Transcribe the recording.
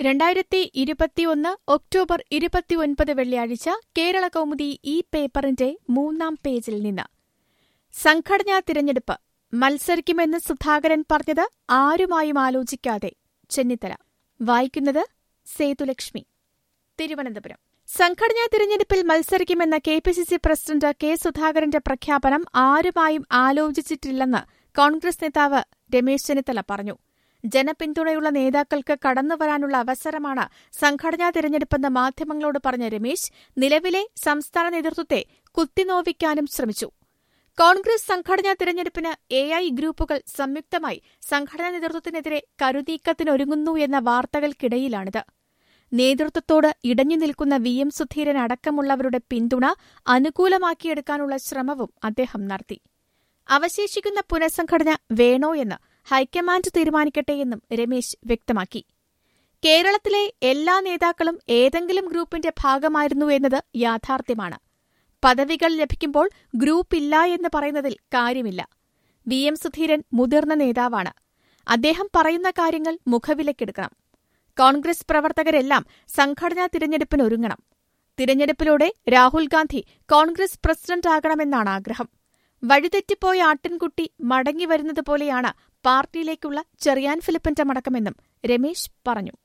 രണ്ടായിരത്തി ഇരുപത്തിയൊന്ന് ഒക്ടോബർ ഇരുപത്തിയൊൻപത് വെള്ളിയാഴ്ച കേരള കൗമുദി ഈ പേപ്പറിന്റെ മൂന്നാം പേജിൽ നിന്ന് സംഘടനാ തിരഞ്ഞെടുപ്പ് മത്സരിക്കുമെന്ന് സുധാകരൻ പറഞ്ഞത് ആരുമായും ആലോചിക്കാതെ ചെന്നിത്തല വായിക്കുന്നത് സേതുലക്ഷ്മി തിരുവനന്തപുരം സംഘടനാ തിരഞ്ഞെടുപ്പിൽ മത്സരിക്കുമെന്ന K P C C president K സുധാകരന്റെ പ്രഖ്യാപനം ആരുമായും ആലോചിച്ചിട്ടില്ലെന്ന് കോൺഗ്രസ് നേതാവ് രമേശ് ചെന്നിത്തല പറഞ്ഞു ജനപിന്തുണയുള്ള നേതാക്കൾക്ക് കടന്നുവരാനുള്ള അവസരമാണ് സംഘടനാ തിരഞ്ഞെടുപ്പെന്ന് മാധ്യമങ്ങളോട് പറഞ്ഞ രമേശ് നിലവിലെ സംസ്ഥാന നേതൃത്വത്തെ കുത്തിനോവിക്കാനും ശ്രമിച്ചു കോൺഗ്രസ് സംഘടനാ തിരഞ്ഞെടുപ്പിന് എ ഐ ഗ്രൂപ്പുകൾ സംയുക്തമായി സംഘടനാ നേതൃത്വത്തിനെതിരെ കരുനീക്കത്തിനൊരുങ്ങുന്നു എന്ന വാർത്തകൾക്കിടയിലാണിത് നേതൃത്വത്തോട് ഇടഞ്ഞു നിൽക്കുന്ന വി എം സുധീരൻ അടക്കമുള്ളവരുടെ പിന്തുണ അനുകൂലമാക്കിയെടുക്കാനുള്ള ശ്രമവും അദ്ദേഹം നടത്തി അവശേഷിക്കുന്ന പുനഃസംഘടന വേണോ എന്ന് ഹൈക്കമാൻഡ് തീരുമാനിക്കട്ടെയെന്നും രമേശ് വ്യക്തമാക്കി കേരളത്തിലെ എല്ലാ നേതാക്കളും ഏതെങ്കിലും ഗ്രൂപ്പിന്റെ ഭാഗമായിരുന്നു എന്നത് യാഥാർത്ഥ്യമാണ് പദവികൾ ലഭിക്കുമ്പോൾ ഗ്രൂപ്പില്ല എന്ന് പറയുന്നതിൽ കാര്യമില്ല വി എം സുധീരൻ മുതിർന്ന നേതാവാണ് അദ്ദേഹം പറയുന്ന കാര്യങ്ങൾ മുഖവിലക്കെടുക്കണം കോൺഗ്രസ് പ്രവർത്തകരെല്ലാം സംഘടനാ തിരഞ്ഞെടുപ്പിനൊരുങ്ങണം തിരഞ്ഞെടുപ്പിലൂടെ രാഹുൽ ഗാന്ധി കോൺഗ്രസ് പ്രസിഡന്റാകണമെന്നാണ് ആഗ്രഹം വഴിതെറ്റിപ്പോയ ആട്ടിൻകുട്ടി മടങ്ങിവരുന്നതുപോലെയാണ് പാർട്ടിയിലേക്കുള്ള ചെറിയാൻ ഫിലിപ്പിന്റെ മടക്കമെന്നും രമേശ് പറഞ്ഞു